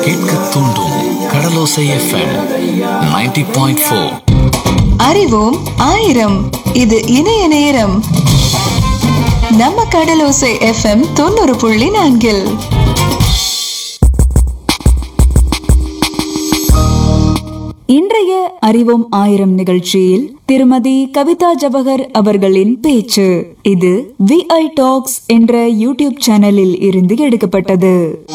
கேட்க தூண்டும் கடலோசை FM 90.4 point four அறிவோம் ஆயிரம் இது இணைய நேரம் நம்ம கடலோசை எஃப்எம் தொண்ணூறு புள்ளி நான்கில் இன்றைய அறிவோம் ஆயிரம் நிகழ்ச்சியில் திருமதி கவிதா ஜவஹர் அவர்களின் பேச்சு இது விஐ டாக்ஸ் என்ற யூடியூப் சேனலில் இருந்து எடுக்கப்பட்டது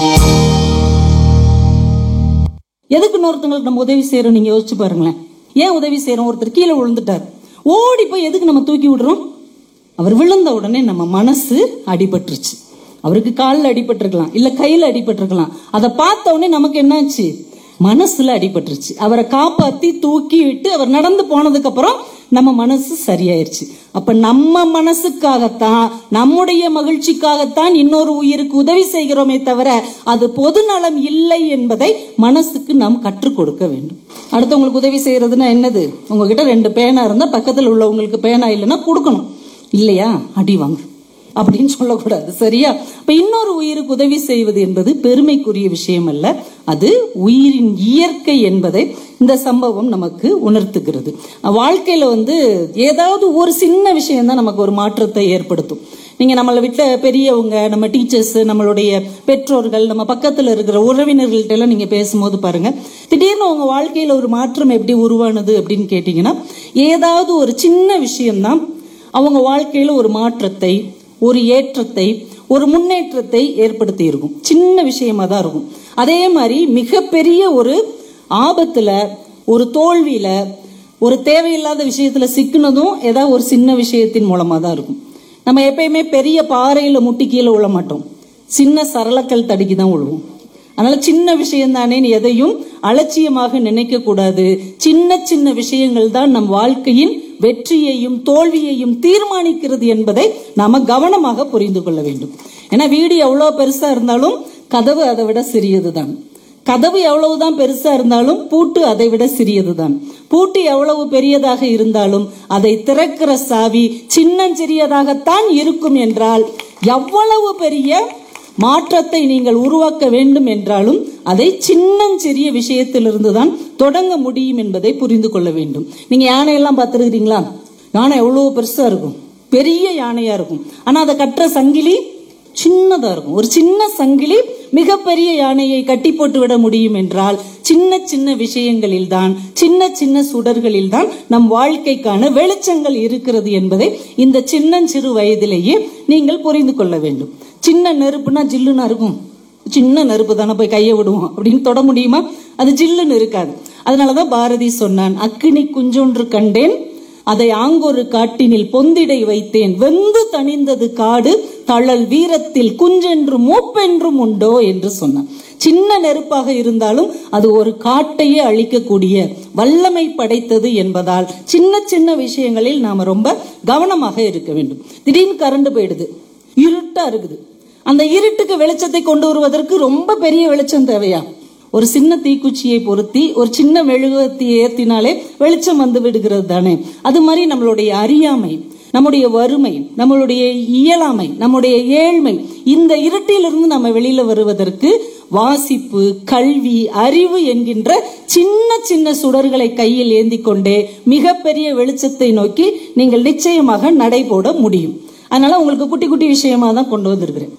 எதுக்கு இன்னொருத்தங்களுக்கு நம்ம உதவி செய்யறோம் நீங்க யோசிச்சு பாருங்களேன் ஏன் உதவி செய்யறோம் ஒருத்தர் கீழே விழுந்துட்டார் ஓடி போய் எதுக்கு நம்ம தூக்கி விடுறோம் அவர் விழுந்த உடனே நம்ம மனசு அடிபட்டுருச்சு அவருக்கு காலில் அடிபட்டிருக்கலாம் இல்ல கையில அடிபட்டிருக்கலாம் அதை பார்த்த உடனே நமக்கு என்னாச்சு மனசுல அடிபட்டுருச்சு அவரை காப்பாத்தி தூக்கி விட்டு அவர் நடந்து போனதுக்கு அப்புறம் நம்ம மனசு சரியாயிருச்சு அப்ப நம்ம மனசுக்காகத்தான் நம்முடைய மகிழ்ச்சிக்காகத்தான் இன்னொரு உயிருக்கு உதவி செய்கிறோமே தவிர அது பொது நலம் இல்லை என்பதை மனசுக்கு நாம் கற்றுக் கொடுக்க வேண்டும் அடுத்தவங்களுக்கு உதவி செய்யறதுன்னா என்னது உங்ககிட்ட ரெண்டு பேனா இருந்தா பக்கத்துல உள்ளவங்களுக்கு பேனா இல்லைன்னா கொடுக்கணும் இல்லையா அடி வாங்க அப்படின்னு சொல்லக்கூடாது சரியா இப்ப இன்னொரு உயிருக்கு உதவி செய்வது என்பது பெருமைக்குரிய விஷயம் அல்ல அது உயிரின் இயற்கை என்பதை இந்த சம்பவம் நமக்கு உணர்த்துகிறது வாழ்க்கையில வந்து ஏதாவது ஒரு சின்ன விஷயம் தான் நமக்கு ஒரு மாற்றத்தை ஏற்படுத்தும் நீங்க நம்மளை விட்ட பெரியவங்க நம்ம டீச்சர்ஸ் நம்மளுடைய பெற்றோர்கள் நம்ம பக்கத்துல இருக்கிற உறவினர்கள்ட்ட எல்லாம் நீங்க பேசும்போது பாருங்க திடீர்னு உங்க வாழ்க்கையில ஒரு மாற்றம் எப்படி உருவானது அப்படின்னு கேட்டீங்கன்னா ஏதாவது ஒரு சின்ன விஷயம்தான் அவங்க வாழ்க்கையில ஒரு மாற்றத்தை ஒரு ஏற்றத்தை ஒரு முன்னேற்றத்தை ஏற்படுத்தி இருக்கும் சின்ன விஷயமா தான் இருக்கும் அதே மாதிரி மிகப்பெரிய ஒரு ஆபத்துல ஒரு தோல்வியில ஒரு தேவையில்லாத விஷயத்துல சிக்கினதும் ஏதாவது ஒரு சின்ன விஷயத்தின் மூலமா தான் இருக்கும் நம்ம எப்பயுமே பெரிய பாறையில முட்டி கீழே விழ மாட்டோம் சின்ன சரளக்கல் தடிக்கு தான் விழுவோம் அதனால சின்ன விஷயம் தானே எதையும் அலட்சியமாக நினைக்க கூடாது சின்ன சின்ன விஷயங்கள் தான் நம் வாழ்க்கையின் வெற்றியையும் தோல்வியையும் தீர்மானிக்கிறது என்பதை நாம கவனமாக புரிந்து கொள்ள வேண்டும் ஏன்னா வீடு எவ்வளவு பெருசா இருந்தாலும் கதவு அதை விட சிறியதுதான் கதவு எவ்வளவுதான் பெருசா இருந்தாலும் பூட்டு அதை விட சிறியதுதான் பூட்டு எவ்வளவு பெரியதாக இருந்தாலும் அதை திறக்கிற சாவி சின்னஞ்சிறியதாகத்தான் இருக்கும் என்றால் எவ்வளவு பெரிய மாற்றத்தை நீங்கள் உருவாக்க வேண்டும் என்றாலும் அதை சின்னஞ்சிறிய விஷயத்திலிருந்து தான் தொடங்க முடியும் என்பதை புரிந்து கொள்ள வேண்டும் நீங்க யானையெல்லாம் பார்த்துருக்கிறீங்களா யானை எவ்வளவு பெருசா இருக்கும் பெரிய யானையா இருக்கும் ஆனா அதை கட்டுற சங்கிலி சின்னதா இருக்கும் ஒரு சின்ன சங்கிலி மிகப்பெரிய யானையை கட்டி போட்டு விட முடியும் என்றால் சின்ன சின்ன விஷயங்களில் தான் சின்ன சின்ன சுடர்களில் தான் நம் வாழ்க்கைக்கான வெளிச்சங்கள் இருக்கிறது என்பதை இந்த சின்னஞ்சிறு வயதிலேயே நீங்கள் புரிந்து கொள்ள வேண்டும் சின்ன நெருப்புனா ஜில்லுன்னு இருக்கும் சின்ன நெருப்பு தானே போய் கையை விடுவோம் அப்படின்னு தொட முடியுமா அது ஜில்லுன்னு இருக்காது அதனாலதான் பாரதி சொன்னான் அக்கினி குஞ்சொன்று கண்டேன் அதை ஆங்கொரு காட்டினில் பொந்திடை வைத்தேன் வெந்து தணிந்தது காடு தழல் வீரத்தில் குஞ்சென்று மூப்பென்றும் உண்டோ என்று சொன்னான் சின்ன நெருப்பாக இருந்தாலும் அது ஒரு காட்டையே அழிக்கக்கூடிய வல்லமை படைத்தது என்பதால் சின்ன சின்ன விஷயங்களில் நாம ரொம்ப கவனமாக இருக்க வேண்டும் திடீர்னு கரண்ட் போயிடுது இருட்டா இருக்குது அந்த இருட்டுக்கு வெளிச்சத்தை கொண்டு வருவதற்கு ரொம்ப பெரிய வெளிச்சம் தேவையா ஒரு சின்ன தீக்குச்சியை பொருத்தி ஒரு சின்ன மெழுகுவத்தி ஏத்தினாலே வெளிச்சம் வந்து விடுகிறது தானே அது மாதிரி நம்மளுடைய அறியாமை நம்முடைய வறுமை நம்மளுடைய இயலாமை நம்முடைய ஏழ்மை இந்த இருட்டிலிருந்து நம்ம வெளியில வருவதற்கு வாசிப்பு கல்வி அறிவு என்கின்ற சின்ன சின்ன சுடர்களை கையில் ஏந்தி கொண்டே மிகப்பெரிய வெளிச்சத்தை நோக்கி நீங்கள் நிச்சயமாக நடைபோட முடியும் அதனால உங்களுக்கு குட்டி குட்டி விஷயமா தான் கொண்டு வந்திருக்கிறேன்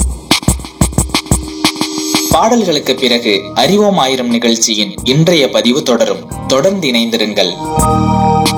பாடல்களுக்கு பிறகு அறிவோம் ஆயிரம் நிகழ்ச்சியின் இன்றைய பதிவு தொடரும் தொடர்ந்து இணைந்திருங்கள்